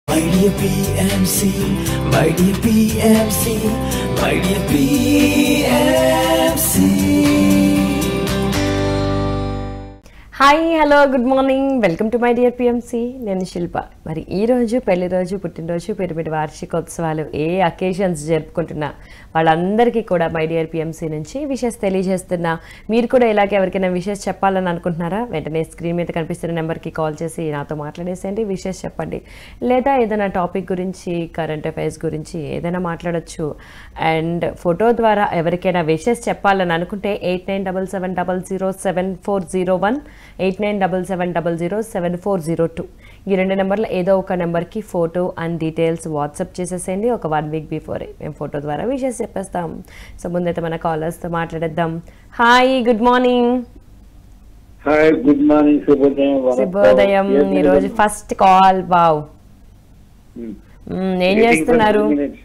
My dear PMC, my dear PMC, my dear PMC. Hi hello good morning welcome to my dear PMC నేను శిల్ప మరి ఈ రోజు పెళ్లి రోజు పుట్టినరోజు పిరమిడ్ వార్షికోత్సవాలు ఏ అకేషన్స్ జరుపుకుంటున్నా వాళ్ళందరికీ కూడా మై డియర్ పిఎంసి నుంచి విషెస్ తెలియజేస్తున్నా మీరు కూడా ఇలాగే ఎవరికైనా విషెస్ చెప్పాలని అనుకుంటున్నారా వెంటనే స్క్రీన్ మీద కనిపిస్తున్న నెంబర్కి కాల్ చేసి నాతో మాట్లాడేసేయండి విషెస్ చెప్పండి లేదా ఏదైనా టాపిక్ గురించి కరెంట్ అఫైర్స్ గురించి ఏదైనా మాట్లాడొచ్చు అండ్ ఫోటో ద్వారా ఎవరికైనా విషెస్ చెప్పాలని అనుకుంటే eight nine double seven double zero seven four zero one eight nine double seven double zero seven four zero two ఈ రెండు నెంబర్లు ఏదో ఒక నెంబర్కి ఫోటో అండ్ డీటెయిల్స్ వాట్సాప్ చేసేసేయండి ఒక వన్ వీక్ బిఫోరే మేము ఫోటో ద్వారా విషెస్ చెప్పేస్తాం సో ముందైతే మన కాలర్స్తో మాట్లాడేద్దాం hi good morning hi good morning శుభోదయం శుభోదయం ఈరోజు ఫస్ట్ కాల్ బావ్ ఏం చేస్తున్నారు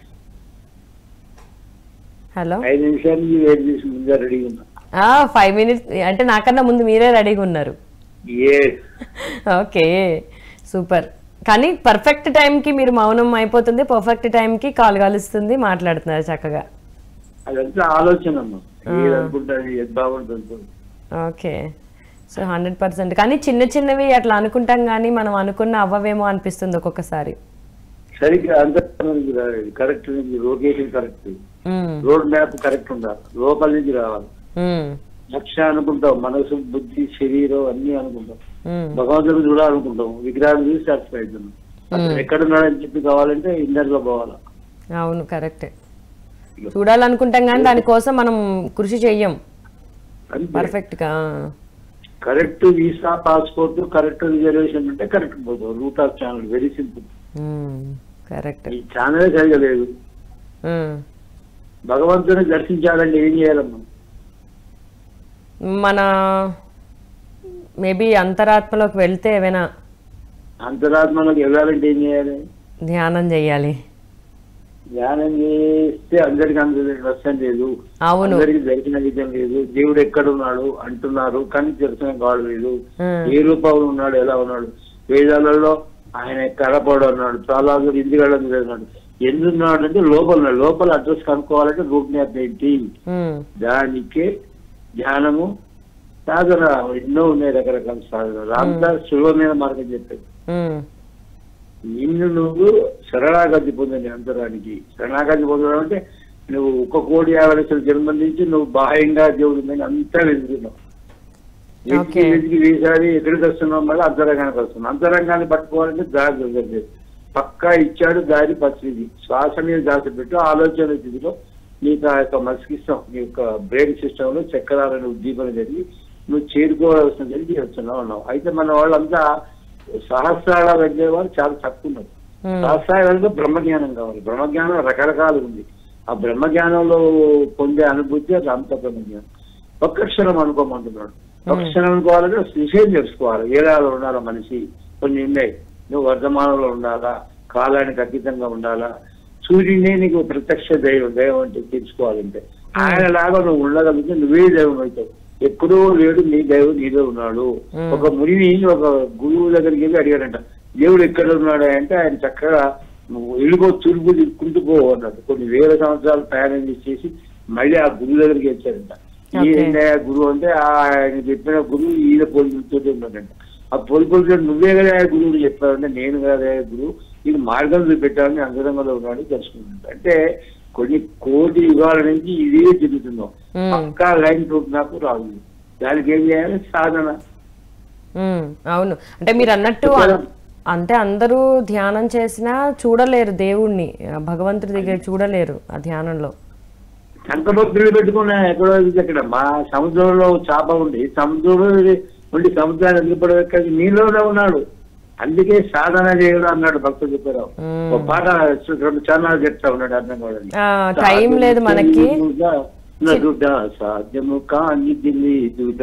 హలో ఐదు నిమిషాలు మీరు వెయిట్ చేసి ముందే రెడీ ఉన్నా ఫైవ్ మినిట్స్ అంటే నాకన్నా ముందు మీరే రెడీగా ఉన్నారు ఎస్ ఓకే సూపర్ కానీ పర్ఫెక్ట్ టైంకి మీరు మౌనం అయిపోతుంది పర్ఫెక్ట్ టైంకి కాల్ కలుస్తుంది మాట్లాడుతున్నారు చక్కగా అదంతా ఆలోచన అమ్మా ఏది అనుకుంటాను ఏది బాగుంటుంది ఓకే సో హండ్రెడ్ పర్సెంట్ కానీ చిన్న చిన్నవి అట్లా అనుకుంటాం కానీ మనం అనుకున్న అవ్వవేమో అనిపిస్తుంది ఒక్కొక్కసారి సరిగ్గా అంత కరెక్ట్ నుంచి లొకేషన్ కరెక్ట్ మ్మ్. రోడ్ మ్యాప్ కరెక్ట్ ఉండాలి లోపల నుంచి రావాలి మ్మ్. లక్ష్యం అనుకుంటాం మనసు బుద్ధి శరీరం అన్ని అనుకుంటాం మ్మ్. భగవంతుడు చూడాలనుకుంటాం విగ్రహాన్ని చూసి సాటిస్ఫై అవుతున్నాం అసలు ఎక్కడున్నాడని చెప్పి కావాలంటే ఇండర్ లో పోవాలా అవును కరెక్ట్ చూడాలనుకుంటాం కానీ దానికోసం మనం కృషి చెయ్యం అంతే పర్ఫెక్ట్గా correct visa passport correct reservation అంటే కరెక్ట్ పోతాం route of channel very simple correct ఈ ఛానల్ సరిగా లేదు భగవంతుని దర్శించాలంటే ఏం చేయాలమ్మా మన మేబీ అంతరాత్మలోకి వెళ్తే ఏమైనా అంతరాత్మలోకి వెళ్ళాలంటే ఏం చేయాలి ధ్యానం చెయ్యాలి ధ్యానం చేస్తే అందరికి అందరికి నష్టం లేదు అవును అందరికి దర్శన విజయం లేదు దేవుడు ఎక్కడ ఉన్నాడు అంటున్నారు కానీ దర్శనం కావలేదు ఉమ్, ఏ రూపంలో ఉన్నాడు ఎలా ఉన్నాడు వేదాలలో ఆయన కడపడు అన్నాడు చాలా ఇంటికాడ అన్నాడు ఎందున్నాడు అంటే లోపల ఉన్నాడు లోపల అడ్రస్ కనుక్కోవాలంటే రూట్ మ్యాప్ ఏంటి ఉమ్, దానికే ధ్యానము సాధన ఎన్నో ఉన్నాయి రకరకాల సాధన రామదాస్ సులభమైన మార్గం చెప్పాడు ఉమ్, నిన్ను నువ్వు శరణాగతి పొందని అంతరానికి శరణాగతి పొందడం అంటే నువ్వు ఒక కోటి యాభై లక్షల జన్మల నుంచి నువ్వు బాహ్యంగా దేవుడు ఉందని అంతా వెతుకుతున్నావు వెతికి Okay. వెతికి వేసారి ఎక్కడికి వస్తున్నావు మళ్ళీ అంతరంగానికి వస్తున్నావు అంతరంగాన్ని పట్టుకోవాలంటే దారి దొరకలేదు పక్కా ఇచ్చాడు దారి పచ్చిది శ్వాస మీద దాచి పెట్టు ఆలోచన స్థితిలో నీకు ఆ యొక్క మస్కిష్టం నీ యొక్క బ్రెయిన్ సిస్టమ్ లో చక్రాలను ఉద్దీపన జరిగి నువ్వు చేరుకోవాల్సిన జరిగి చేస్తున్నావు అన్నావు అయితే మన వాళ్ళంతా సహస్రాల వెళ్ళే వాళ్ళు చాలా తక్కువ ఉన్నారు ఉమ్, సహస్రాలంటే బ్రహ్మజ్ఞానం కావాలి బ్రహ్మజ్ఞానం రకరకాలు ఉంది ఆ బ్రహ్మజ్ఞానంలో పొందే అనుభూతి రామత బ్రహ్మజ్ఞానం ఒక్క క్షణం అనుకోమంటున్నాడు ఒక్క క్షణం అనుకోవాలంటే విషయం తెలుసుకోవాలి ఏడాది ఉండాలా మనిషి కొన్ని ఉన్నాయి నువ్వు వర్ధమానంలో ఉండాలా కాలానికి అతీతంగా ఉండాలా సూర్యునే నీకు ప్రత్యక్ష దైవం దైవం అంటే తెలుసుకోవాలంటే ఆయన లాగా నువ్వు ఉండగలిగితే నువ్వే దైవం అవుతావు ఎక్కడో లేడు నీ దైవం నీలో ఉన్నాడు ఒక మునిని ఒక గురువు దగ్గరికి వెళ్ళి అడిగాడంట దేవుడు ఎక్కడ ఉన్నాడు అంటే ఆయన చక్కగా నువ్వు వెళ్ళిపో తురుపు దిక్కుంటూ పో అన్నాడు కొన్ని వేల సంవత్సరాలు ప్రయాణం చేసి మళ్ళీ ఆ గురువు దగ్గరికి వచ్చాడంట Okay. ఏంటయ్యా గురువు అంటే ఆ ఆయన చెప్పిన గురువు ఈయన పోలికలతో ఉన్నాడంట ఆ పోలికలతో నువ్వే కదా ఆ గురువుని చెప్పావంటే నేను కదా ఆ గురువు ఇది మార్గం చూపెట్టాలని అంతరంగంలో ఉన్నాడు తెలుసుకున్నాడు అంటే కొన్ని కోటి యుగాల నుంచి ఇదే తిరుగుతున్నాం Hmm. పక్కా లైన్ రూట్ నాకు రాదు దానికి ఏం చేయాలి సాధన ఉమ్, అవును అంటే మీరు అన్నట్టు అన్- అంటే అందరూ ధ్యానం చేసినా చూడలేరు దేవుణ్ణి ఆ భగవంతుడి దగ్గర చూడలేరు ఆ ధ్యానంలో శంఖభక్తులు పెట్టుకున్నా ఎక్కడో ఇది ఎక్కడ మా సముద్రంలో చాప ఉంది సముద్రంలో ఉండి సముద్రాన్ని ఎదురుపడేది నీలోనే ఉన్నాడు అందుకే సాధన చేయడం అన్నాడు భక్తులు చెప్పారు మ్మ్. ఒక పాట రెండు చానాలు చెప్తా ఉన్నాడు అర్థం కావడం ఆ, టైం లేదు మనకి నదుట సాధ్యము కాని దిలీదుట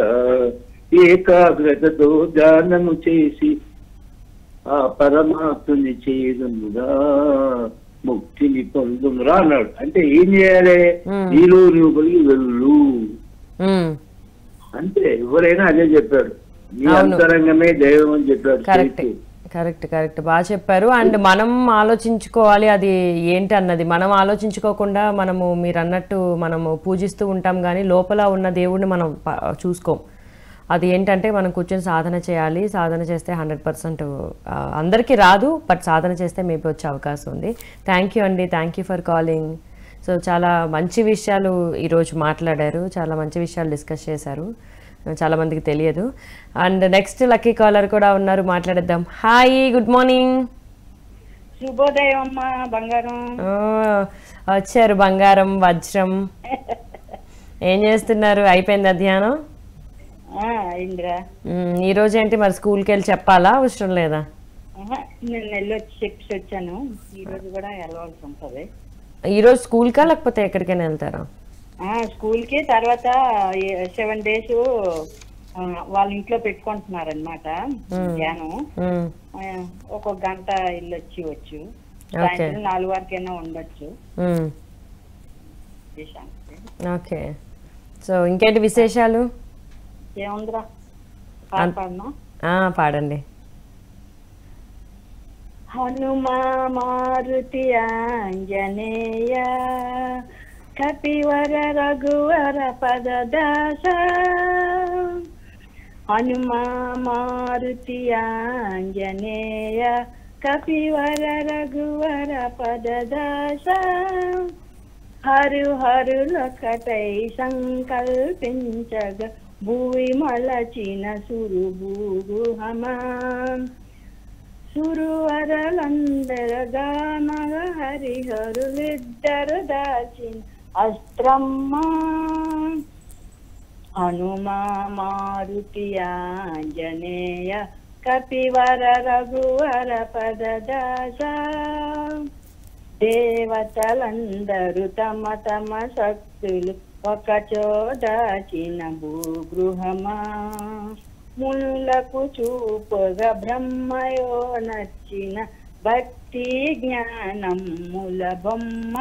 ఏకాగ్రతతో ధ్యానము చేసి ఆ పరమాత్ముని చేదునుగా ముక్తిని పొందుమురా అన్నాడు అంటే ఏం చేయాలి మ్మ్. నీలో నువ్వు కలిగి వెళ్ళు ఉమ్, అంటే ఎవరైనా అదే చెప్పాడు నీ అవును. అంతరంగమే దైవం అని చెప్పాడు కరెక్ట్ చేతి. కరెక్ట్ కరెక్ట్ బాగా చెప్పారు అండ్ మనం ఆలోచించుకోవాలి అది ఏంటి అన్నది మనం ఆలోచించుకోకుండా మనము మీరు అన్నట్టు మనము పూజిస్తూ ఉంటాం కానీ లోపల ఉన్న దేవుడిని మనం ప- చూసుకోం అది ఏంటంటే మనం కూర్చొని సాధన చేయాలి సాధన చేస్తే హండ్రెడ్ పర్సెంట్ అందరికీ రాదు బట్ సాధన చేస్తే మేబీ వచ్చే అవకాశం ఉంది థ్యాంక్ యూ అండి thank you for calling so చాలా మంచి విషయాలు ఈరోజు మాట్లాడారు చాలా మంచి విషయాలు డిస్కస్ చేశారు చాలా మందికి తెలియదు అండ్ నెక్స్ట్ లక్కీ కాలర్ కూడా ఉన్నారు మాట్లాడేద్దాం హాయ్ గుడ్ మార్నింగ్ శుభోదయం అమ్మా బంగారం వచ్చారు బంగారం వజ్రం ఏం చేస్తున్నారు అయిపోయింది ధ్యానం ఆ, అయిందిరా ఈ రోజు ఏంటి మరి స్కూల్కి వెళ్ళి చెప్పాలా అవసరం లేదా ఆహా, నేను వెళ్ళి వచ్చి చెప్పి వచ్చాను ఈ రోజు కూడా వెళ్ళవలసి ఉంటది ఈ రోజు స్కూల్కా లేకపోతే ఎక్కడికైనా వెళ్తారా ఆ స్కూల్ కి తర్వాత సెవెన్ డేస్ వాళ్ళ ఇంట్లో పెట్టుకుంటున్నారనమాట ధ్యానం మ్మ్. ఆ, ఒక గంట వెళ్ళొచ్చి వచ్చు సాయంత్రం నాలుగు వరకైనా ఉండొచ్చు మ్మ్. విషయానికి ఓకే సో ఇంకేంటి విశేషాలు ఏముందిరా పాట పాడనా ఆ, పాడండి హనుమా మారుతి ఆంజనేయ కపివర రఘువర పదదాస హనుమా మారుతి ఆంజనేయ కపివర రఘువర పదదాస హరు హరులకటై సంకల్పించగ భూమి మలచిన సురుభూగుహమా సురువరలందరగా మగ హరిహరులిద్దరు దాచిన అస్త్రమ్మ హనుమా మారుతి ఆంజనేయ కపివర రఘువర పదదాస దేవతలందరూ తమ తమ శక్తులు ఒకచోదాచిన భూగృహమా మునులకు చూపుగా బ్రహ్మయో నచ్చిన భక్తి జ్ఞానం ముల బొమ్మ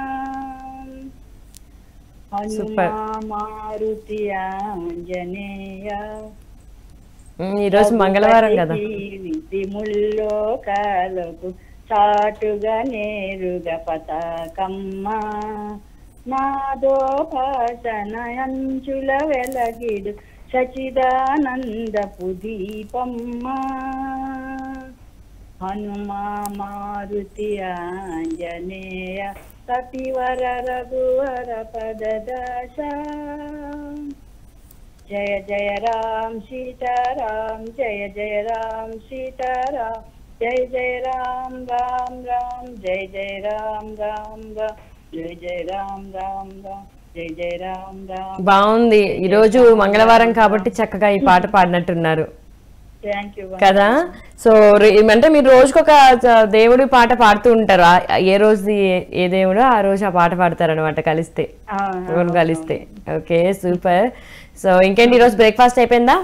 హనుమా మారుతి ఆంజనేయ మ్మ్, ఈరోజు మంగళవారం కదా జీవితి ముల్లోకాలకు చాటుగా నేరుగా పతాకమ్మ నాదోపాసన అంచుల వెలగిడు సచిదానందపు దీపమ్మ హనుమా మారుతి ఆంజనేయ కపివర రఘువర పదదశ జయ జయ రామ్ సీతారాం జయ జయ రామ్ సీతారాం జయ జయ రామ్ రామ్ రామ్ జయ జయ రామ్ రామ్ రామ్ జయ జయ రామ్ రామ్ రామ్ జయ జయ రామ్ రామ్ బాగుంది ఈరోజు మంగళవారం కాబట్టి చక్కగా ఈ పాట పాడినట్టున్నారు థ్యాంక్ యూ కదా సో రే- అంటే మీరు రోజుకొక చ- దేవుడి పాట పాడుతూ ఉంటారు ఆ- ఏ రోజు ఏ- ఏ దేవుడో ఆ రోజు ఆ పాట పాడతారు అనమాట కలిస్తే ఎవరు కలిస్తే ఓకే సూపర్ సో ఇంకేంటి ఈరోజు బ్రేక్ఫాస్ట్ అయిపోయిందా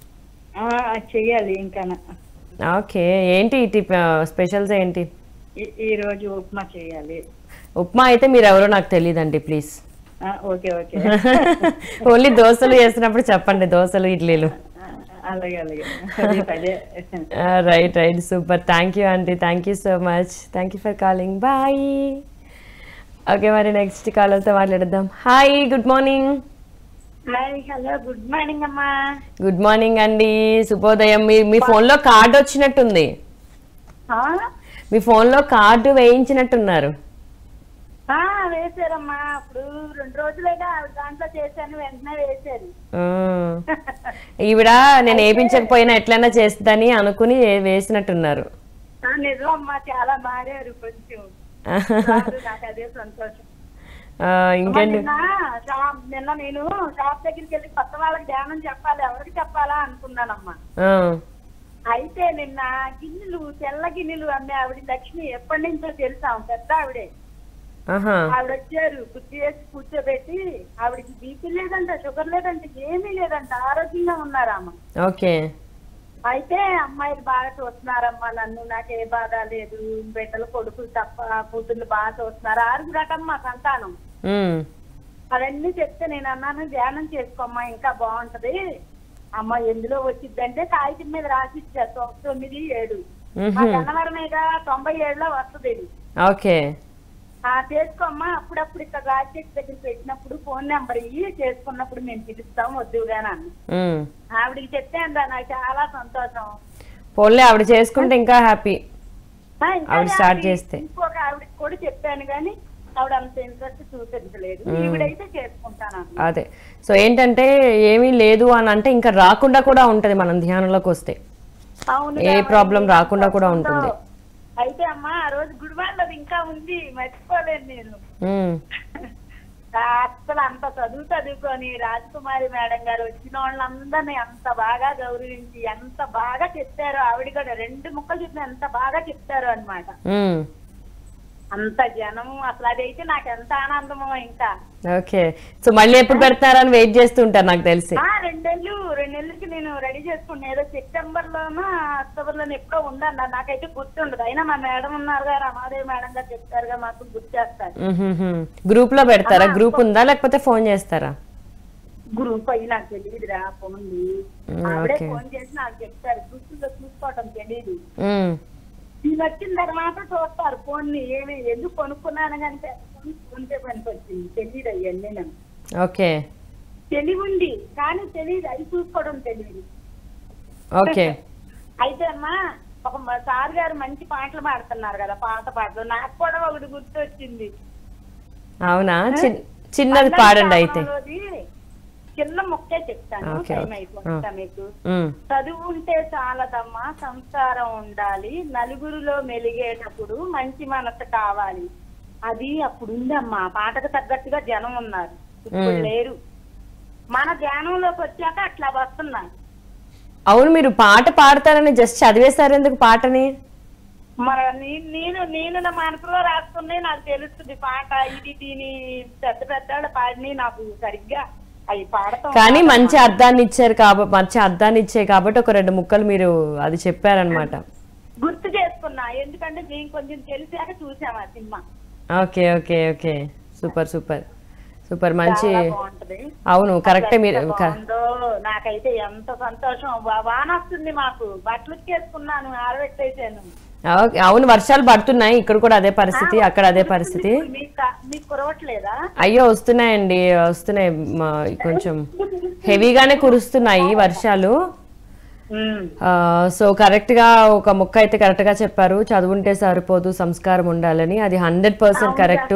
చెయ్యాలి ఇంకా ఓకే ఏంటి టిప్ స్పెషల్స్ ఏంటి ఈ రోజు ఉప్మా చేయాలి ఉప్మా అయితే మీరు ఎవరో నాకు తెలియదండి ప్లీజ్ ఆ, ఓకే ఓకే ఓన్లీ దోశలు చేస్తున్నప్పుడు చెప్పండి దోశలు ఇడ్లీలు ఆ, అలాగే అలాగే పదే పదే right right super thank you అండి thank you so much thank you for calling bye okay మరి నెక్స్ట్ కాలర్తో మాట్లాడదాం hi good morning hi hello good morning అమ్మా గుడ్ మార్నింగ్ అండి శుభోదయం మీ మీ ఫోన్లో కార్డు వచ్చినట్టుంది ఆ? మీ ఫోన్లో కార్డు వేయించినట్టున్నారు ఆ, వేశారమ్మా అప్పుడు రెండు రోజులైనా ఆవిడ దాంట్లో చేశాను వెంటనే వేశారు ఆ. ఈవిడ నేను వేయించకపోయినా ఎట్లయినా చేస్తుందని అనుకుని వేసినట్టున్నారు ఆ, నిజం అమ్మా చాలా మారారు కొంచెం చాలు, నాకు అదే సంతోషం ఆ, అమ్మా, ఇంకేంటి నిన్న షాప్ నిన్న నేను షాప్ దగ్గరికి వెళ్ళి కొత్త వాళ్ళకి ధ్యానం చెప్పాలి ఎవరికి చెప్పాలా అనుకున్నానమ్మా ఆ, అయితే నిన్న గిన్నెలు తెల్ల గిన్నెలు అమ్మే ఆవిడ లక్ష్మి ఎప్పటి నుంచో తెలుసా ఆమె పెద్ద ఆవిడే ఆహా ఆవిడ వచ్చారు కుర్చీ వేసి కూర్చోబెట్టి ఆవిడకి బీపీ లేదంట షుగర్ లేదంట ఏమీ లేదంట ఆరోగ్యంగా ఉన్నారు ఆమె ఓకే అయితే అమ్మాయిలు బాగా చూస్తున్నారమ్మా నన్ను నాకు ఏ బాధ లేదు బిడ్డలు కొడుకులు తప్ప కూతుర్లు బాగా చూస్తున్నారు ఆరుగురటమ్మా సంతానం ఉమ్, అవన్నీ చెప్తే నేను అన్నాను ధ్యానం చేసుకోమ్మా ఇంకా బాగుంటది అమ్మ ఎందులో వచ్చిందంటే కాగితం మీద రాసి ఇచ్చారు తొ- తొమ్మిది ఏడు మా గన్నవరం మీద తొంభై ఏడులో వస్తుంది ఇది ఓకే ఆ చేసుకోమ్మా అప్పుడప్పుడు ఇక్కడ రాజశేఖర్ దగ్గర పెట్టినప్పుడు ఫోన్ నెంబర్ ఇయ్యి చేసుకున్నప్పుడు మేము పిలుస్తాం వద్దుగాని అన్న ఉమ్. ఆవిడికి చెప్పాను రా నాకు చాలా సంతోషం పోన్లే ఆవిడ చేసుకుంటే ఇంకా హ్యాపీ ఆ, ఇంకా ఆవిడ స్టార్ట్ ఆవిడ చేస్తే. ఇంకొక ఆవిడకి కూడా చెప్పాను కానీ ఆవిడ అంత ఇంట్రెస్ట్ చూపించలేదు ఈవిడైతే చేసుకుంటాను అన్న. అదే సో ఏంటంటే ఏమీ లేదు అని అంటే ఇంకా రాకుండా కూడా ఉంటది మనం ధ్యానంలోకి వస్తే అవును ఏ రా, problem మరి రాకుండా కూడా ఉంటుంది. అయితే అమ్మా ఆ రోజు గుడివాళ్ళది ఇంకా ఉంది మర్చిపోలేను నేను ఉమ్. అసలు అంత చదువు చదువుకొని రాజకుమారి మేడం గారు వచ్చిన వాళ్ళందరినీ అంత బాగా గౌరవించి ఎంత బాగా చెప్తారో ఆవిడ కూడా రెండు ముక్కలు చెప్పిన ఎంత బాగా చెప్తారు అన్నమాట ఉమ్. అంత జనం అసలు అదైతే నాకు ఎంత ఆనందమో ఇంకా ఓకే సో మళ్ళీ ఎప్పుడు పెడతారని వెయిట్ చేస్తూ ఉంటారు నాకు తెలిసి ఆ రెండేళ్ళు రెండేళ్ళకి నేను రెడీ చేసుకున్నా ఏదో సెప్టెంబర్ లోనో అక్టోబర్ లోనో ఎప్పుడో ఉందన్నారు నాకైతే గుర్తుండదు అయినా మా మేడం ఉన్నారు కదా రమాదేవి మేడం గారు చెప్తారుగా మాకు గుర్తు చేస్తారు గ్రూప్ లో పెడతారా గ్రూప్ ఉందా లేకపోతే ఫోన్ చేస్తారా గ్రూప్ అయ్యి నాకు తెలియదురా ఫోన్ మ్, ఆవిడే ఓకే. ఫోన్ చేసి నాకు చెప్తారు గుర్తులో చూసుకోవటం తెలియదు ఉమ్. నేను వచ్చిన తర్వాత చూస్తారు ఫోన్ ని ఏమి ఎందుకు కొనుక్కున్నాను కానీ ఫోన్ పే పనికి వచ్చింది తెలియదు అవన్నీ నాకు ఓకే తెలివి ఉంది కానీ తెలియదు అది చూసుకోవడం తెలియదు ఓకే అయితే అమ్మా ఒక మ- సార్ గారు మంచి పాటలు పాడుతున్నారు కదా పాత పాటలు నాకు కూడా ఒకటి గుర్తు వచ్చింది అవునా చిన్- చిన్నది పాడండి అయితే చిన్న ముక్కే చెప్తాను ఓకే, టైం ఓకే. అయిపోతా మీకు ఉమ్. చదువు ఉంటే చాలదమ్మా సంస్కారం ఉండాలి నలుగురిలో మెలిగేటప్పుడు మంచి మనసు కావాలి అది అప్పుడు ఉందమ్మా పాటకు తగ్గట్టుగా జనం ఉన్నారు ఇప్పుడు మ్. లేరు మన ధ్యానంలోకి వచ్చాక అట్లా వస్తున్నారు అవును మీరు పాట పాడతారని జస్ట్ చదివేశారు ఎందుకు పాటని మరి నీ- నేను నేను నా మనసులో రాసుకునే నాకు తెలుస్తుంది పాట ఇది దీని పెద్ద పెద్ద పాడిని నాకు సరిగ్గా అవి పాడతాం కానీ మంచి అర్థాన్ని ఇచ్చారు కాబట్టి మంచి అర్థాన్ని ఇచ్చాయి కాబట్టి ఒక రెండు ముక్కలు మీరు అది చెప్పారనమాట గుర్తు చేసుకున్నా ఎందుకంటే నేను కొంచెం తెలిసాక చూసాం ఆ cinema okay okay okay super super super మంచి చాలా బాగుంటది అవును కరెక్టే మీరు ఎంత క- బాగుందో నాకైతే ఎంత సంతోషం వా- వాన వస్తుంది మాకు బట్టలు ఉతికేసుకున్నాను ఆరబెట్టేసాను ఓకే, అవును వర్షాలు పడుతున్నాయి ఇక్కడ కూడా అదే పరిస్థితి అక్కడ అదే పరిస్థితి మీకు కా- మీకు కురవట్లేదా అయ్యో వస్తున్నాయండి వస్తున్నాయి మా కొంచెం హెవీగానే కురుస్తున్నాయి వర్షాలు ఉమ్. ఆ, సో కరెక్ట్ గా ఒక ముక్క అయితే కరెక్ట్ గా చెప్పారు చదువుంటే సరిపోదు సంస్కారం ఉండాలని అది హండ్రెడ్ పర్సెంట్ కరెక్ట్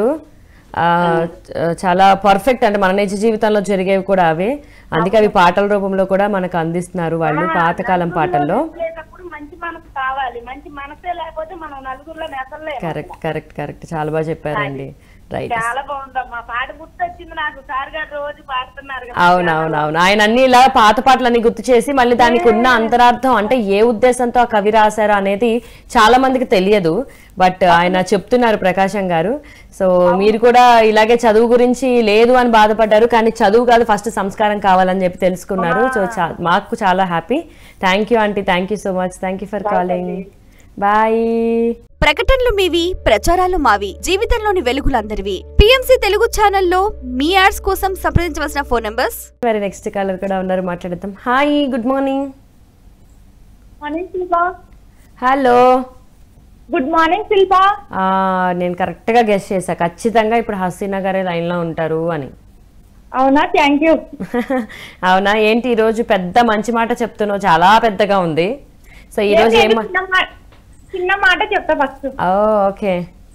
చాలా పర్ఫెక్ట్ అంటే మన నిజ జీవితంలో జరిగేవి కూడా అవే అందుకే అవి పాటల రూపంలో కూడా మనకు అందిస్తున్నారు వాళ్ళు పాతకాలం పాటల్లో వెళ్ళేటప్పుడు మంచి మనసు కావాలి మంచి మనసే లేకపోతే మనం నలుగురిలో నెసలేము కరెక్ట్ కరెక్ట్ కరెక్ట్ చాలా బాగా చెప్పారండి రైట్ చాలా బాగుందమ్మా పాట గుర్తు వచ్చింది నాకు సార్ గారు రోజు పాడుతున్నారు కదా అవును అవును అవును ఆయన అన్ని ఇలా పాత పాటలన్నీ గుర్తు చేసి మళ్ళీ దానికి ఉన్న అంతరార్థం అంటే ఏ ఉద్దేశంతో ఆ కవి రాశారు అనేది చాలా మందికి తెలియదు బట్ ఆయన చెప్తున్నారు ప్రకాశం గారు సో మీరు కూడా ఇలాగే చదువు గురించి లేదు అని బాధపడ్డారు కానీ చదువు కాదు ఫస్ట్ సంస్కారం కావాలని చెప్పి తెలుసుకున్నారు సో చా- మాకు చాలా happy thank you aunty thank you so much thank you for calling bye ప్రకటనలు మీవి ప్రచారాలు మావి జీవితంలోని వెలుగులందరివి పిఎంసి తెలుగు ఛానల్లో మీ యాడ్స్ కోసం సంప్రదించవలసిన ఫోన్ నంబర్స్ మరి నెక్స్ట్ కాలర్ కూడా ఉన్నారు మాట్లాడదాం hi good morning morning Shilpa hello good morning Shilpa ఆ, నేను కరెక్ట్గా గెస్ చేశా ఖచ్చితంగా ఇప్పుడు హసీనా గారే లైన్లో ఉంటారు అని అవునా థ్యాంక్ యూ అవునా ఏంటి ఈరోజు పెద్ద మంచి మాట చెప్తున్నావు చాలా పెద్దగా ఉంది సో ఈరోజు ఏం మా- చిన్న మాట చెప్తా ఫస్ట్ ఓ ఓకే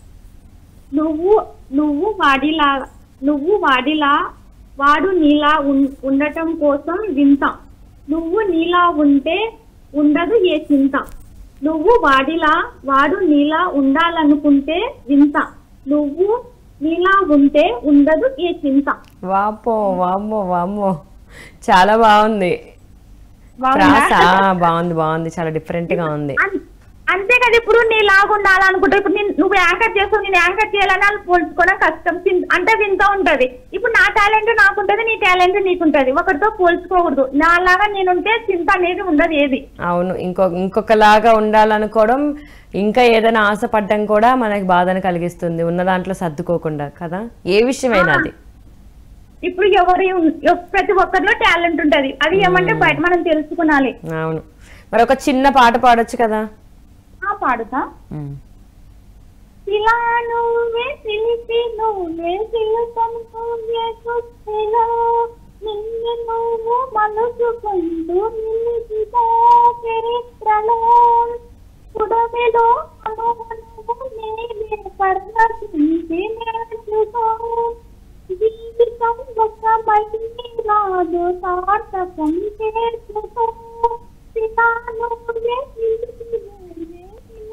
నువ్వు నువ్వు వాడిలా నువ్వు వాడిలా వాడు నీలా ఉన్- ఉండటం కోసం వింత నువ్వు నీలా ఉంటే ఉండదు ఏ చింత నువ్వు వాడిలా వాడు నీలా ఉండాలనుకుంటే వింత నువ్వు నీలా ఉంటే ఉండదు ఏ చింత వామ్మో వామ్మో వామ్మో చాలా బాగుంది ప్రాస ఆ, బాగుంది బాగుంది చాలా డిఫరెంట్ గా ఉంది అన్- అంతే కదా ఇప్పుడు నీలాగా ఉండాలనుకుంటా ఇప్పుడు నేను నువ్వు యాంకర్ చేస్తావు నేను యాంకర్ చేయాలని వాళ్ళు పోల్చుకోవడం కష్టం చిన్- అంటే వింత ఉంటది ఇప్పుడు నా టాలెంట్ నాకుంటది నీ టాలెంట్ నీకుంటది ఒకరితో పోల్చుకోకూడదు నాలాగా నేనుంటే చింత అనేది ఉండదు ఏది అవును ఇంకో ఇంకొకలాగా ఉండాలనుకోవడం ఇంకా ఏదైనా ఆశపడ్డం కూడా మనకి బాధను కలిగిస్తుంది ఉన్న దాంట్లో సర్దుకోకుండా కదా ఏ విషయమైనా అది ఇప్పుడు ఎవరి ప్రతి ఒక్కరిలో టాలెంట్ ఉంటది అది ఏమంటే బయట మనం తెలుసుకునాలి అవును మరి ఒక చిన్న పాట పాడొచ్చు కదా ఆ, పాడుతా మ్మ్. ఇలా నువ్వే పిలిచి నువ్వే పిలుపం నువ్వే కుస్తిలో నిన్ను నువ్వు మలుచుకుంటూ నిలిచిపో చరిత్రలో పుడమిలో అనువనువు నేనే పర్వతించి నేర్చుకో జీవితం ఒక మళ్ళీ రాదు సార్థకం చేసుకో పితా నువ్వే పిలిచి నువ్వే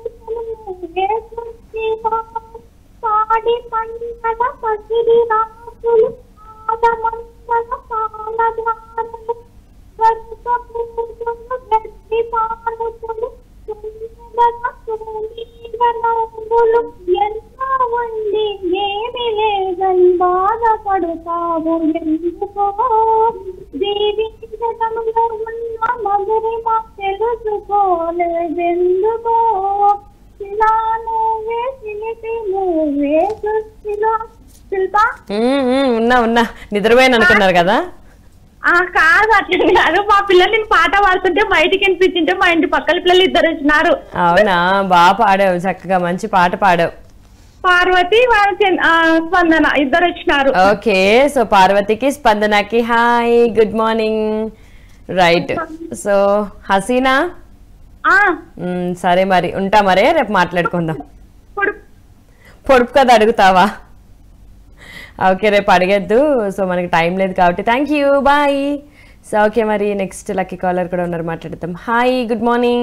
పాడి పంటల పసిడి రాసులు ఆదమంతల పాలదారులు వర్ష పూజలు గడ్డి పాలుతులు కుందల సూనీల రంగులు ఎంత ఉండి ఏమి లేదని బాధపడతావు ఎందుకో జీవితంలో ఉన్న మధురిమ తెలుసుకోలేదెందుకో ఇలా నువ్వే పిలిపి నువ్వే సృష్టిలో శిల్ప మ్మ్, మ్మ్, ఉన్నా ఉన్నా నిద్రపోయాను అనుకున్నారు కదా ఆ కాదు అట్లా కాదు మా పిల్లలు నేను పాట పాడుతుంటే బయటికి వినిపించింటే మా ఇంటి పక్కల పిల్లలు ఇద్దరు వచ్చినారు అవునా బాగా పాడావు చక్కగా మంచి పాట పాడావు పార్వతి వాళ్ళ చెన్- ఆ, స్పందన ఇద్దరు వచ్చినారు ఓకే సో పార్వతికి స్పందనకి hi good morning right so Haseena ఆ మ్మ్, సరే మరి ఉంటా మరే రేపు మాట్లాడుకుందాం ఇప్పుడు పొడుపు కదా అడుగుతావా ఓకే రేపు అడిగద్దు సో మనకి టైం లేదు కాబట్టి thank you bye so okay మరి నెక్స్ట్ లక్కీ కాలర్ కూడా ఉన్నారు మాట్లాడతాం hi good morning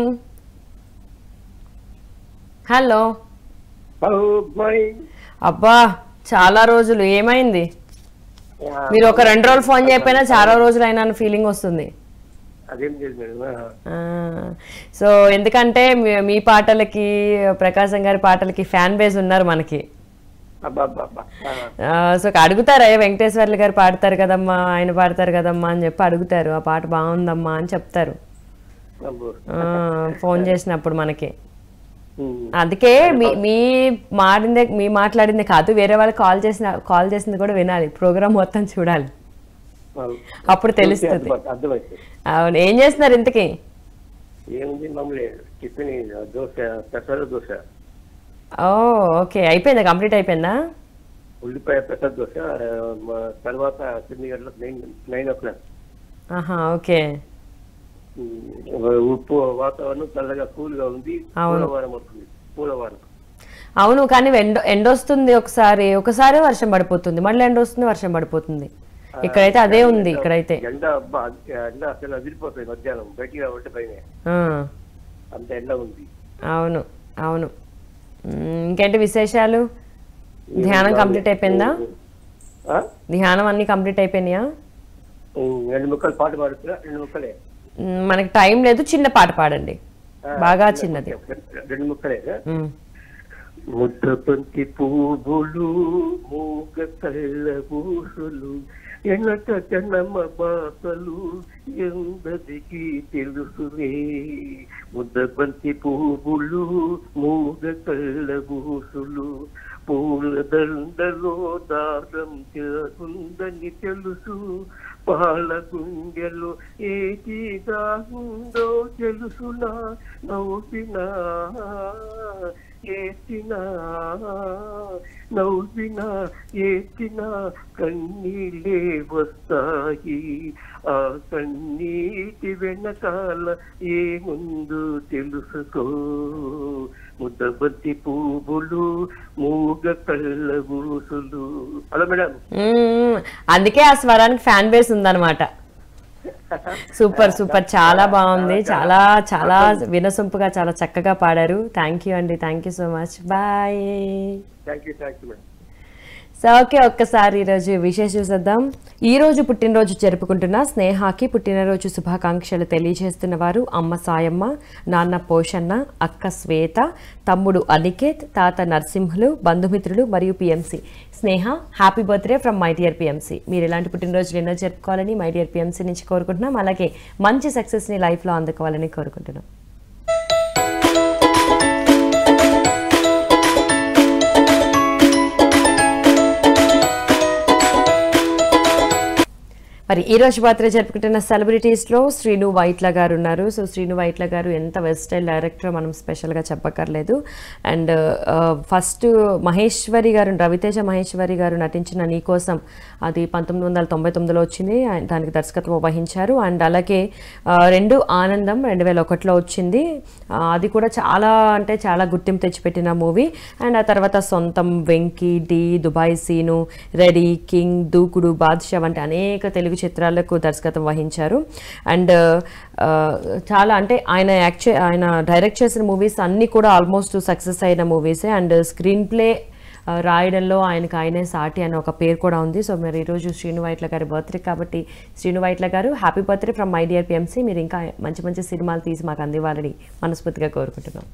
hello hello good morning అబ్బా చాలా రోజులు ఏమైంది మీరు ఒక రెండు రోజులు ఫోన్ చేయకపోయినా చాలా రోజులు అయినా ఫీలింగ్ వస్తుంది అదేం లేదు మేడం ఆ, సో ఎందుకంటే మీ- మీ పాటలకి ప్రకాశం గారి పాటలకి ఫ్యాన్ బేస్ ఉన్నారు మనకి అబ్బా అబ్బా అబ్బా ఆ, ఆ, సో అడుగుతారా "ఏ, వెంకటేశ్వర్లు గారు పాడతారు కదమ్మా ఆయన పాడతారు కదమ్మా అని చెప్పి అడుగుతారు ఆ పాట బాగుందమ్మా అని చెప్తారు అబ్బో. ఆ, ఫోన్ చేసినప్పుడు మనకి ఉమ్. అందుకే మీ మీ మాడిందే మీ మాట్లాడిందే కాదు వేరే వాళ్ళు కాల్ చేసిన కాల్ చేసింది కూడా వినాలి ప్రోగ్రామ్ మొత్తం చూడాలి అవును. అప్పుడు తెలుస్తుంది అర్థమైంది, అర్థమైంది అవును ఏం చేస్తున్నారు ఇంతకీ ఏముంది మామూలే టిఫిన్ దోశ పెసర దోశ ఓ ఓకే అయిపోయిందా కంప్లీట్ అయిపోయిందా ఉల్లిపాయ పెసర దోశ ఆ, మా తర్వాత తొమ్మిది గంటలకు నైన్ నైన్ ఓ క్లాక్ ఆహా ఓకే ఉమ్, ఉప్పు వాతావరణం చల్లగా కూల్ గా ఉంది అవును. పూలవారం వస్తుంది పూలవారం అవును కానీ ఎండ ఎండ వస్తుంది ఒకసారి ఒకసారి వర్షం పడిపోతుంది మళ్ళీ ఎండ వస్తుంది వర్షం పడిపోతుంది ఇక్కడైతే అదే ఉంది ఇక్కడైతే ఎండ అబ్బా ఎండ అసలు అదిరిపోతుంది మధ్యాహ్నం బయటికి రావంటే పైన ఆ, అంత ఎండ ఉంది అవును అవును మ్, ఇంకేంటి విశేషాలు ధ్యానం కంప్లీట్ అయిపోయిందా ఆ? ధ్యానం అన్ని కంప్లీట్ అయిపోయినాయా ఉమ్, రెండు ముక్కలు పాట పాడుతున్నా రెండు ముక్కలే మ్, మనకి టైం లేదు చిన్న పాట పాడండి ఆ, బాగా చిన్నది రెండు ముక్కలే మ్, ముద్ద బంతి పువ్వులు మూగ కళ్ళ ఊసులు ఎనక జనమ బాసలు ఎందరికి తెలుసులే ముద్ద బంతి పువ్వులు మూగ కళ్ళ ఊసులు పూల దండలో దారం ఉందని తెలుసు పాల గుండెలో ఏది దాగుందో తెలుసునా నవ్వినా ఏసినా నవ్వినా ఏసినా కన్నీళ్ళే వస్తాయి ఆ కన్నీటి వెనకాల ఏముందో తెలుసుకో ముద్దబంతి పువ్వులు మూగ కళ్ళ ఊసులు హలో మేడం మ్, అందుకే ఆ స్వరానికి ఫ్యాన్ బేస్ ఉందన్నమాట సూపర్ సూపర్ చాలా బాగుంది చాలా చాలా వినసొంపుగా చాలా చక్కగా పాడారు థ్యాంక్ యూ అండి thank you so much bye thank you thank you madam so okay ఒక్కసారి ఈరోజు విశేష చూసేద్దాం ఈ రోజు పుట్టినరోజు జరుపుకుంటున్న స్నేహాకి పుట్టినరోజు శుభాకాంక్షలు తెలియజేస్తున్న వారు అమ్మ సాయమ్మ నాన్న పోషన్న అక్క శ్వేత తమ్ముడు అనికేత్ తాత నరసింహులు బంధుమిత్రులు మరియు PMC Sneha happy birthday from my dear PMC మీరు ఇలాంటి పుట్టినరోజులు ఎన్నో జరుపుకోవాలని మై డియర్ పిఎంసి నుంచి కోరుకుంటున్నాం అలాగే మంచి సక్సెస్ని లైఫ్లో అందుకోవాలని కోరుకుంటున్నాం మరి ఈ రోజు బర్త్డే జరుపుకుంటున్న సెలబ్రిటీస్లో శ్రీను వైట్ల గారు ఉన్నారు సో శ్రీను వైట్ల గారు ఎంత వెస్టైల్ డైరెక్టర్ మనం స్పెషల్గా చెప్పక్కర్లేదు అండ్ ఫస్ట్ మహేశ్వరి గారు రవితేజ మహేశ్వరి గారు నటించిన నీకోసం అది పంతొమ్మిది వందల తొంభై తొమ్మిదిలో వచ్చింది ఆయన దానికి దర్శకత్వం వహించారు అండ్ అలాగే ఆ, రెండు ఆనందం రెండు వేల ఒకటిలో వచ్చింది ఆ, అది కూడా చాలా అంటే చాలా గుర్తింపు తెచ్చిపెట్టిన మూవీ అండ్ ఆ తర్వాత సొంతం Venky Dhee Dubai Seenu ready king Dookudu Baadshah వంటి అనేక తెలుగు చిత్రాలకు దర్శకత్వం వహించారు అండ్ ఆ, చాలా అంటే ఆయన యాక్ట్ చే- ఆయన డైరెక్ట్ చేసిన మూవీస్ అన్నీ కూడా ఆల్మోస్ట్ సక్సెస్ అయిన మూవీసే అండ్ స్క్రీన్ ప్లే ఆ, రాయడంలో ఆయనకు ఆయనే సాటి అనే ఒక పేరు కూడా ఉంది సో మరి ఈరోజు శ్రీను వైట్ల గారి బర్త్డే కాబట్టి శ్రీను వైట్ల గారు happy birthday from my dear PMC మీరు ఇంకా మంచి మంచి సినిమాలు తీసి మాకు అందివ్వాలని మనస్ఫూర్తిగా కోరుకుంటున్నాం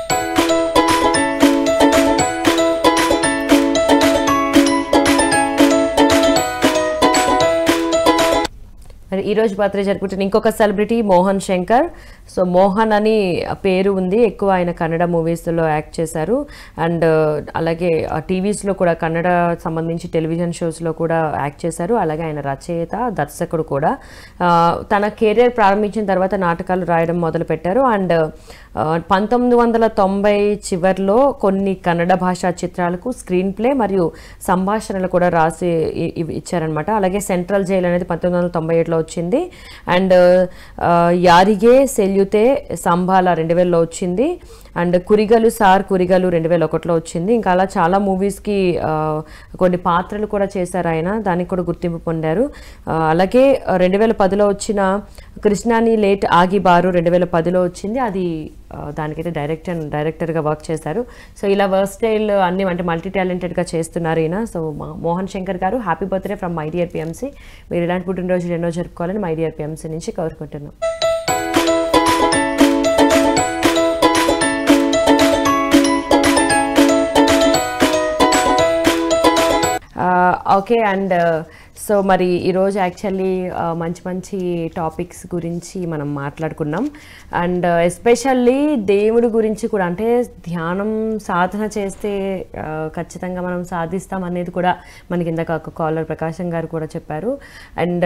మరి ఈ రోజు బర్త్డే జరుపుకుంటున్న ఇంకొక సెలబ్రిటీ మోహన్ శంకర్ సో మోహన్ అని పేరు ఉంది ఎక్కువ ఆయన కన్నడ మూవీస్లో యాక్ట్ చేశారు అండ్ అలాగే టీవీస్లో కూడా కన్నడ సంబంధించి టెలివిజన్ షోస్లో కూడా యాక్ట్ చేశారు అలాగే ఆయన రచయిత దర్శకుడు కూడా ఆ, తన కెరీర్ ప్రారంభించిన తర్వాత నాటకాలు రాయడం మొదలుపెట్టారు అండ్ ఆ, పంతొమ్మిది వందల తొంభై చివరిలో కొన్ని కన్నడ భాషా చిత్రాలకు స్క్రీన్ ప్లే మరియు సంభాషణలు కూడా రాసి ఇ- ఇవి ఇచ్చారనమాట అలాగే సెంట్రల్ జైల్ అనేది పంతొమ్మిది వందల తొంభై ఏడులో వచ్చింది అండ్ ఆ, యారిగే సెల్యుతే సంబాల రెండు వేలలో వచ్చింది అండ్ కురిగలు సార్ కురిగలు రెండు వేల ఒకటిలో వచ్చింది ఇంకా అలా చాలా మూవీస్కి కొన్ని పాత్రలు కూడా చేశారు ఆయన దానికి కూడా గుర్తింపు పొందారు ఆ, అలాగే రెండు వేల పదిలో వచ్చిన కృష్ణాని లేట్ ఆగి బారు రెండు వేల పదిలో వచ్చింది అది ఆ, దానికైతే డైరెక్టర్ డైరెక్టర్గా వర్క్ చేశారు సో ఇలా వర్స్టైల్ అన్ని అంటే మల్టీ టాలెంటెడ్గా చేస్తున్నారు ఈయన సో మా- మోహన్ శంకర్ గారు happy birthday from my dear PMC మీరు ఇలాంటి పుట్టినరోజులు ఎన్నో జరుపుకోవాలని మై డియర్ పిఎంసీ నుంచి కోరుకుంటున్నాం ఓకే అండ్ సో మరి ఈరోజు యాక్చువల్లీ మంచి మంచి టాపిక్స్ గురించి మనం మాట్లాడుకున్నాం అండ్ ఎస్పెషల్లీ దేవుడి గురించి కూడా అంటే ధ్యానం సాధన చేస్తే ఆ, ఖచ్చితంగా మనం సాధిస్తాం అనేది కూడా మనకి ఇందాక ఒక కాలర్ ప్రకాశం గారు కూడా చెప్పారు అండ్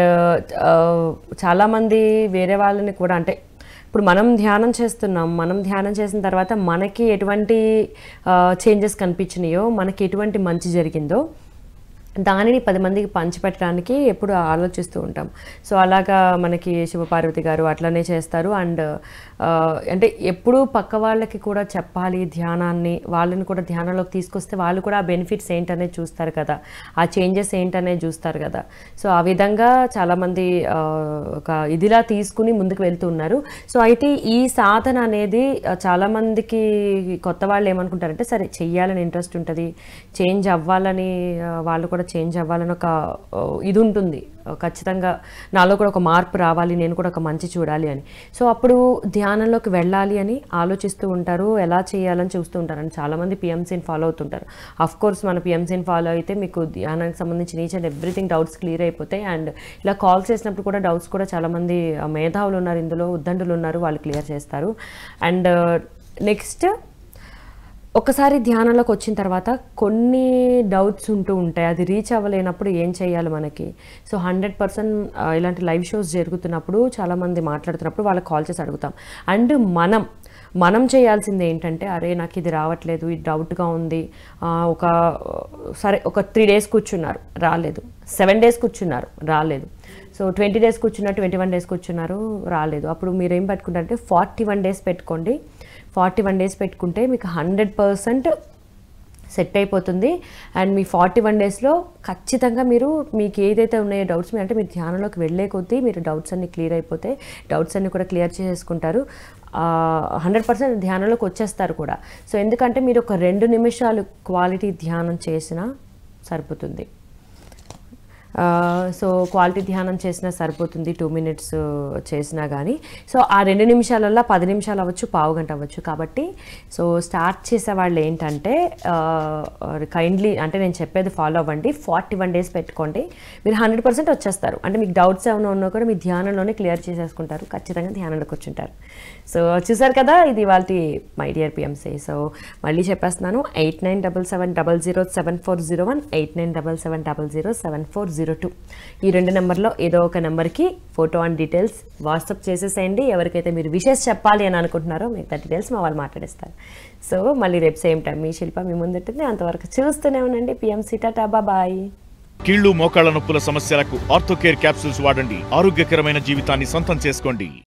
చాలామంది వేరే వాళ్ళని కూడా అంటే ఇప్పుడు మనం ధ్యానం చేస్తున్నాం మనం ధ్యానం చేసిన తర్వాత మనకి ఎటువంటి చేంజెస్ కనిపించినాయో మనకి ఎటువంటి మంచి జరిగిందో దానిని పది మందికి పంచిపెట్టడానికి ఎప్పుడు ఆలోచిస్తూ ఉంటాం సో అలాగా మనకి శివపార్వతి గారు అట్లనే చేస్తారు అండ్ అంటే ఎప్పుడు పక్క వాళ్ళకి కూడా చెప్పాలి ధ్యానాన్ని వాళ్ళని కూడా ధ్యానంలోకి తీసుకొస్తే వాళ్ళు కూడా ఆ బెనిఫిట్స్ ఏంటనేది చూస్తారు కదా ఆ చేంజెస్ ఏంటనేది చూస్తారు కదా సో ఆ విధంగా చాలామంది ఆ, ఒక ఇదిలా తీసుకుని ముందుకు వెళ్తూ ఉన్నారు సో అయితే ఈ సాధన అనేది ఆ, చాలామందికి కొత్త వాళ్ళు ఏమనుకుంటారంటే సరే చెయ్యాలని ఇంట్రెస్ట్ ఉంటుంది చేంజ్ అవ్వాలని ఆ, వాళ్ళు కూడా చేంజ్ అవ్వాలని ఒక ఆ, ఇది ఉంటుంది ఆ, ఖచ్చితంగా నాలో కూడా ఒక మార్పు రావాలి నేను కూడా ఒక మంచి చూడాలి అని సో అప్పుడు ధ్యానంలోకి వెళ్ళాలి అని ఆలోచిస్తూ ఉంటారు ఎలా చేయాలని చూస్తూ ఉంటారు అని చాలామంది పిఎంసీని ఫాలో అవుతుంటారు అఫ్ కోర్స్ మన పిఎంసీని ఫాలో అయితే మీకు ధ్యానానికి సంబంధించిన each and everything doubts clear అయిపోతాయి అండ్ ఇలా కాల్ చేసినప్పుడు కూడా డౌట్స్ కూడా చాలామంది ఆ, మేధావులు ఉన్నారు ఇందులో ఉద్దండులు ఉన్నారు వాళ్ళు క్లియర్ చేస్తారు అండ్ నెక్స్ట్ ఒకసారి ధ్యానంలోకి వచ్చిన తర్వాత కొన్ని డౌట్స్ ఉంటూ ఉంటాయి అది రీచ్ అవ్వలేనప్పుడు ఏం చేయాలి మనకి సో హండ్రెడ్ పర్సెంట్ ఇలాంటి లైవ్ షోస్ జరుగుతున్నప్పుడు చాలామంది మాట్లాడుతున్నప్పుడు వాళ్ళకి కాల్ చేసి అడుగుతాం అండ్ మనం మనం చేయాల్సింది ఏంటంటే అరే నాకు ఇది రావట్లేదు ఇది డౌట్గా ఉంది ఆ, ఒక సరే ఒక త్రీ డేస్ కూర్చున్నారు రాలేదు సెవెన్ డేస్ కూర్చున్నారు రాలేదు సో ట్వంటీ డేస్ కూర్చున్నారు ట్వంటీ వన్ డేస్ కూర్చున్నారు రాలేదు అప్పుడు మీరు ఏం పెట్టుకుంటారంటే ఫార్టీ వన్ డేస్ పెట్టుకోండి ఫార్టీ వన్ డేస్ పెట్టుకుంటే మీకు హండ్రెడ్ పర్సెంట్ సెట్ అయిపోతుంది అండ్ మీ ఫార్టీ వన్ డేస్లో ఖచ్చితంగా మీరు మీకు ఏదైతే ఉన్నాయో డౌట్స్ మీ అంటే మీరు ధ్యానంలోకి వెళ్ళే కొద్దీ మీరు డౌట్స్ అన్ని క్లియర్ అయిపోతే డౌట్స్ అన్ని కూడా క్లియర్ చేసుకుంటారు హండ్రెడ్ పర్సెంట్ ధ్యానంలోకి వచ్చేస్తారు కూడా సో ఎందుకంటే మీరు ఒక రెండు నిమిషాలు క్వాలిటీ ధ్యానం చేసినా సరిపోతుంది సో క్వాలిటీ ధ్యానం చేసినా సరిపోతుంది టూ మినిట్స్ చేసినా కానీ సో ఆ రెండు నిమిషాలల్లో పది నిమిషాలు అవ్వచ్చు పావు గంట అవ్వచ్చు కాబట్టి సో స్టార్ట్ చేసే వాళ్ళు ఏంటంటే కైండ్లీ అంటే నేను చెప్పేది ఫాలో అవ్వండి ఫార్టీ వన్ డేస్ పెట్టుకోండి మీరు హండ్రెడ్ పర్సెంట్ వచ్చేస్తారు అంటే మీకు డౌట్స్ ఏమైనా ఉన్నా కూడా మీ ధ్యానంలోనే క్లియర్ చేసేసుకుంటారు ఖచ్చితంగా ధ్యానంలోకి వచ్చుంటారు సో చూసారు కదా ఇది వాళ్ళ మై డియర్ పిఎంసీ సో మళ్ళీ చెప్పేస్తున్నాను eight nine double seven double zero seven four zero one eight nine double seven double zero seven four zero zero two ఈ రెండు నెంబర్లో ఏదో ఒక నెంబర్కి ఫోటో అండ్ డీటెయిల్స్ వాట్సాప్ చేసేసేయండి ఎవరికైతే మీరు విషెస్ చెప్పాలి అని అనుకుంటున్నారో మిగతా డీటెయిల్స్ మా వాళ్ళు మాట్లాడేస్తారు సో మళ్ళీ రేపు సేమ్ టైం మీ శిల్ప మీ ముందుంటుంది అంతవరకు చూస్తూనే ఉండండి పిఎంసీ టాటా బాయ్ కీళ్లు మోకాళ్ల నొప్పుల సమస్యలకు ఆర్థోకేర్ క్యాప్సూల్స్ వాడండి ఆరోగ్యకరమైన జీవితాన్ని సొంతం చేసుకోండి